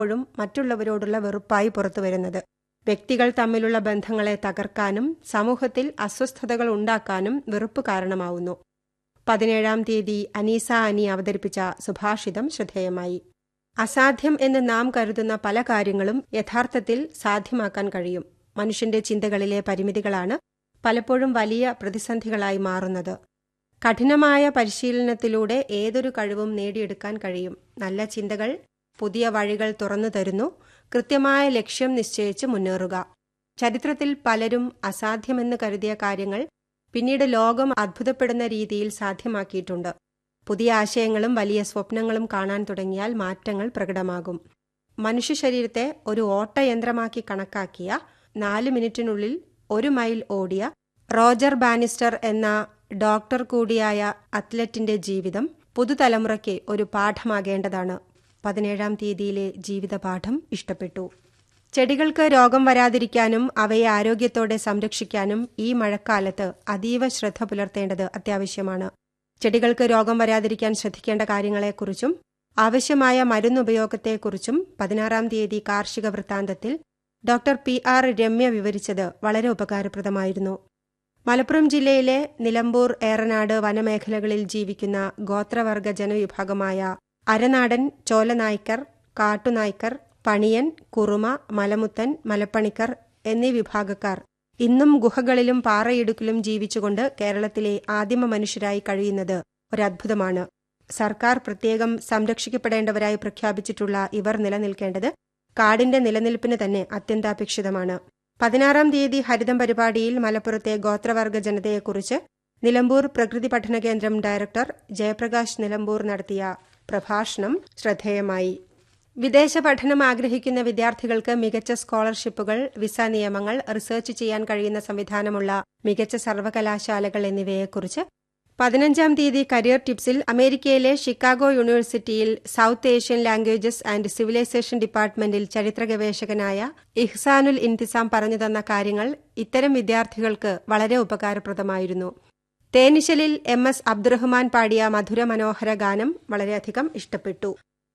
പ്പോഴും മറ്റുള്ളവരോടുള്ള വെറുപ്പായി പുറത്തുവരുന്നത് വ്യക്തികൾ തമ്മിലുള്ള ബന്ധങ്ങളെ തകർക്കാനും സമൂഹത്തിൽ അസ്വസ്ഥതകൾ ഉണ്ടാക്കാനും വെറുപ്പ് കാരണമാവുന്നു പതിനേഴാം തീയതി അനീസ അനി അവതരിപ്പിച്ച സുഭാഷിതം ശ്രദ്ധേയമായി അസാധ്യം എന്ന് നാം കരുതുന്ന പല കാര്യങ്ങളും യഥാർത്ഥത്തിൽ സാധ്യമാക്കാൻ കഴിയും മനുഷ്യന്റെ ചിന്തകളിലെ പരിമിതികളാണ് പലപ്പോഴും വലിയ പ്രതിസന്ധികളായി മാറുന്നത് കഠിനമായ പരിശീലനത്തിലൂടെ ഏതൊരു കഴിവും നേടിയെടുക്കാൻ കഴിയും നല്ല ചിന്തകൾ പുതിയ വഴികൾ തുറന്നു തരുന്നു കൃത്യമായ ലക്ഷ്യം നിശ്ചയിച്ച് മുന്നേറുക ചരിത്രത്തിൽ പലരും അസാധ്യമെന്ന് കരുതിയ കാര്യങ്ങൾ പിന്നീട് ലോകം അത്ഭുതപ്പെടുന്ന രീതിയിൽ സാധ്യമാക്കിയിട്ടുണ്ട് പുതിയ ആശയങ്ങളും വലിയ സ്വപ്നങ്ങളും കാണാൻ തുടങ്ങിയാൽ മാറ്റങ്ങൾ പ്രകടമാകും മനുഷ്യ ശരീരത്തെ ഒരു ഓട്ടയന്ത്രമാക്കി കണക്കാക്കിയ നാല് മിനിറ്റിനുള്ളിൽ ഒരു മൈൽ ഓടിയ റോജർ ബാനിസ്റ്റർ എന്ന ഡോക്ടർ കൂടിയായ അത്ലറ്റിന്റെ ജീവിതം പുതുതലമുറയ്ക്ക് ഒരു പാഠമാകേണ്ടതാണ് പതിനേഴാം തീയതിയിലെ ജീവിതപാഠം ഇഷ്ടപ്പെട്ടു ചെടികൾക്ക് രോഗം വരാതിരിക്കാനും അവയെ ആരോഗ്യത്തോടെ സംരക്ഷിക്കാനും ഈ മഴക്കാലത്ത് അതീവ ശ്രദ്ധ പുലർത്തേണ്ടത് അത്യാവശ്യമാണ് ചെടികൾക്ക് രോഗം വരാതിരിക്കാൻ ശ്രദ്ധിക്കേണ്ട കാര്യങ്ങളെക്കുറിച്ചും ആവശ്യമായ മരുന്നുപയോഗത്തെക്കുറിച്ചും പതിനാറാം തീയതി കാർഷിക വൃത്താന്തത്തിൽ ഡോക്ടർ പി ആർ രമ്യ വിവരിച്ചത് വളരെ ഉപകാരപ്രദമായിരുന്നു മലപ്പുറം ജില്ലയിലെ നിലമ്പൂർ ഏറനാട് വനമേഖലകളിൽ ജീവിക്കുന്ന ഗോത്രവർഗ ജനവിഭാഗമായ അരനാടൻ ചോലനായ്ക്കർ കാട്ടുനായ്ക്കർ പണിയൻ കുറുമ മലമുത്തൻ മലപ്പണിക്കർ എന്നീ വിഭാഗക്കാർ ഇന്നും ഗുഹകളിലും പാറയിടുക്കിലും ജീവിച്ചുകൊണ്ട് കേരളത്തിലെ ആദിമ മനുഷ്യരായി കഴിയുന്നത് ഒരത്ഭുതമാണ് സർക്കാർ പ്രത്യേകം സംരക്ഷിക്കപ്പെടേണ്ടവരായി പ്രഖ്യാപിച്ചിട്ടുള്ള ഇവർ നിലനിൽക്കേണ്ടത് കാടിന്റെ നിലനിൽപ്പിന് തന്നെ അത്യന്താപേക്ഷിതമാണ് പതിനാറാം തീയതി ഹരിതം പരിപാടിയിൽ മലപ്പുറത്തെ ഗോത്രവർഗ ജനതയെക്കുറിച്ച് നിലമ്പൂർ പ്രകൃതി പഠന കേന്ദ്രം ഡയറക്ടർ ജയപ്രകാശ് നിലമ്പൂർ നടത്തിയ പ്രഭാഷണം ശ്രദ്ധേയമായി വിദേശ പഠനം ആഗ്രഹിക്കുന്ന വിദ്യാർത്ഥികൾക്ക് മികച്ച സ്കോളർഷിപ്പുകൾ വിസ നിയമങ്ങൾ റിസർച്ച് ചെയ്യാൻ കഴിയുന്ന സംവിധാനമുള്ള മികച്ച സർവകലാശാലകൾ എന്നിവയെക്കുറിച്ച് പതിനഞ്ചാം തീയതി കരിയർ ടിപ്സിൽ അമേരിക്കയിലെ ഷിക്കാഗോ യൂണിവേഴ്സിറ്റിയിൽ south Asian languages and civilisation ഡിപ്പാർട്ട്മെന്റിൽ ചരിത്ര ഗവേഷകനായ ഇഹ്സാനുൽ ഇന്തിസാം പറഞ്ഞു തന്ന കാര്യങ്ങൾ ഇത്തരം വിദ്യാർത്ഥികൾക്ക് വളരെ ഉപകാരപ്രദമായിരുന്നു തേനിശലിൽ എം എസ് അബ്ദുറഹ്മാൻ പാടിയ മധുര മനോഹര ഗാനം വളരെയധികം ഇഷ്ടപ്പെട്ടു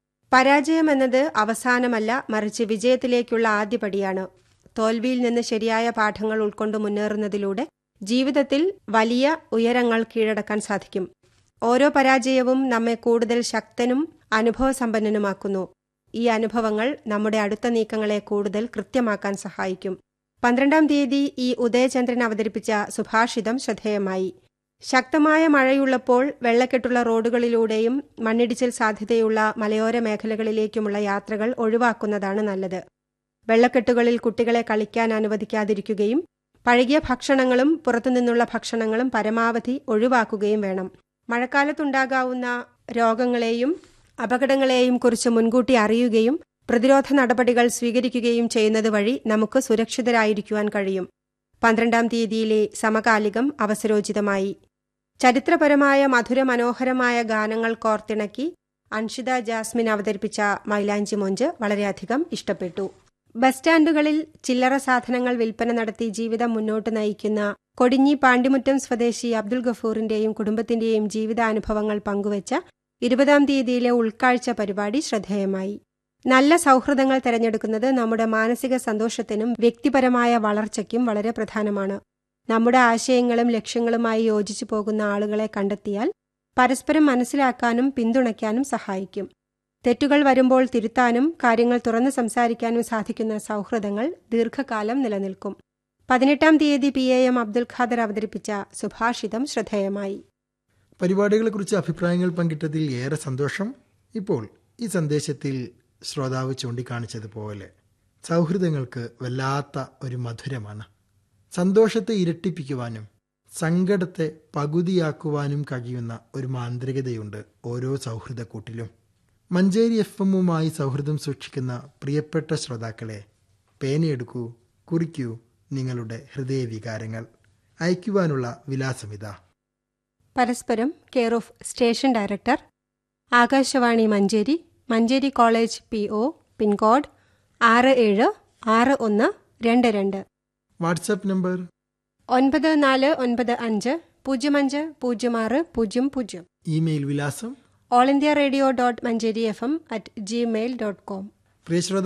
പരാജയം എന്നത് അവസാനമല്ല മറിച്ച് വിജയത്തിലേക്കുള്ള ആദ്യപടിയാണ് തോൽവിയിൽ നിന്ന് ശരിയായ പാഠങ്ങൾ ഉൾക്കൊണ്ട് മുന്നേറുന്നതിലൂടെ ജീവിതത്തിൽ വലിയ ഉയരങ്ങൾ കീഴടക്കാൻ സാധിക്കും ഓരോ പരാജയവും നമ്മെ കൂടുതൽ ശക്തനും അനുഭവസമ്പന്നനുമാക്കുന്നു ഈ അനുഭവങ്ങൾ നമ്മുടെ അടുത്ത നീക്കങ്ങളെ കൂടുതൽ കൃത്യമാക്കാൻ സഹായിക്കും പന്ത്രണ്ടാം തീയതി ഈ ഉദയചന്ദ്രൻ അവതരിപ്പിച്ച സുഭാഷിതം ശ്രദ്ധേയമായി ശക്തമായ മഴയുള്ളപ്പോൾ വെള്ളക്കെട്ടുള്ള റോഡുകളിലൂടെയും മണ്ണിടിച്ചിൽ സാധ്യതയുള്ള മലയോര മേഖലകളിലേക്കുമുള്ള യാത്രകൾ ഒഴിവാക്കുന്നതാണ് നല്ലത് വെള്ളക്കെട്ടുകളിൽ കുട്ടികളെ കളിക്കാൻ അനുവദിക്കാതിരിക്കുകയും പഴകിയ ഭക്ഷണങ്ങളും പുറത്തുനിന്നുള്ള ഭക്ഷണങ്ങളും പരമാവധി ഒഴിവാക്കുകയും വേണം മഴക്കാലത്തുണ്ടാകാവുന്ന രോഗങ്ങളെയും അപകടങ്ങളെയും കുറിച്ച് മുൻകൂട്ടി അറിയുകയും പ്രതിരോധ നടപടികൾ സ്വീകരിക്കുകയും ചെയ്യുന്നത് വഴി നമുക്ക് സുരക്ഷിതരായിരിക്കുവാൻ കഴിയും പന്ത്രണ്ടാം തീയതിയിലെ സമകാലികം അവസരോചിതമായി ചരിത്രപരമായ മധുര മനോഹരമായ ഗാനങ്ങൾ കോർത്തിണക്കി അൻഷിത ജാസ്മിൻ അവതരിപ്പിച്ച മൈലാഞ്ചി മൊഞ്ച് വളരെയധികം ഇഷ്ടപ്പെട്ടു ബസ് സ്റ്റാൻഡുകളിൽ ചില്ലറ സാധനങ്ങൾ വിൽപ്പന നടത്തി ജീവിതം മുന്നോട്ട് നയിക്കുന്ന കൊടിഞ്ഞി പാണ്ടിമുറ്റം സ്വദേശി അബ്ദുൽ ഗഫൂറിന്റെയും കുടുംബത്തിന്റെയും ജീവിതാനുഭവങ്ങൾ പങ്കുവച്ച ഇരുപതാം തീയതിയിലെ ഉൾക്കാഴ്ച പരിപാടി ശ്രദ്ധേയമായി നല്ല സൗഹൃദങ്ങൾ തിരഞ്ഞെടുക്കുന്നത് നമ്മുടെ മാനസിക സന്തോഷത്തിനും വ്യക്തിപരമായ വളർച്ചയ്ക്കും വളരെ പ്രധാനമാണ് നമ്മുടെ ആശയങ്ങളും ലക്ഷ്യങ്ങളുമായി യോജിച്ചു പോകുന്ന ആളുകളെ കണ്ടെത്തിയാൽ പരസ്പരം മനസ്സിലാക്കാനും പിന്തുണയ്ക്കാനും സഹായിക്കും തെറ്റുകൾ വരുമ്പോൾ തിരുത്താനും കാര്യങ്ങൾ തുറന്നു സംസാരിക്കാനും സാധിക്കുന്ന സൗഹൃദങ്ങൾ ദീർഘകാലം നിലനിൽക്കും പതിനെട്ടാം തീയതി P A M Abdul Khader അവതരിപ്പിച്ച സുഭാഷിതം ശ്രദ്ധേയമായി പരിപാടികളെക്കുറിച്ച് അഭിപ്രായങ്ങൾ പങ്കിട്ടതിൽ ഏറെ സന്തോഷം ഇപ്പോൾ ഈ സന്ദേശത്തിൽ ശ്രോതാവ് ചൂണ്ടിക്കാണിച്ചതുപോലെ സൗഹൃദങ്ങൾക്ക് വല്ലാത്ത ഒരു മധുരമാണ് സന്തോഷത്തെ ഇരട്ടിപ്പിക്കുവാനും സങ്കടത്തെ പകുതിയാക്കുവാനും കഴിയുന്ന ഒരു മാന്ത്രികതയുണ്ട് ഓരോ സൗഹൃദ കൂട്ടിലും മഞ്ചേരി എഫ് എമ്മുമായി സൗഹൃദം സൂക്ഷിക്കുന്ന പ്രിയപ്പെട്ട ശ്രോതാക്കളെ പേനയെടുക്കൂ കുറിക്കൂ നിങ്ങളുടെ ഹൃദയവികാരങ്ങൾ അയക്കുവാനുള്ള വിലാസമിതാ പരസ്പരം care of station director Akashvani Manjeri Manjeri college P O pincode ആറ് ഏഴ് ആറ് ഒന്ന് രണ്ട് രണ്ട് വാട്സാപ്പ് നമ്പർ ഒൻപത് നാല് ഒൻപത് അഞ്ച് പൂജ്യം അഞ്ച് പൂജ്യം ആറ് പൂജ്യം പൂജ്യം ഇമെയിൽ വിലാസം all India radio dot Manjeri F M at Gmail dot com പ്രിയ ശ്രോതാക്കളെ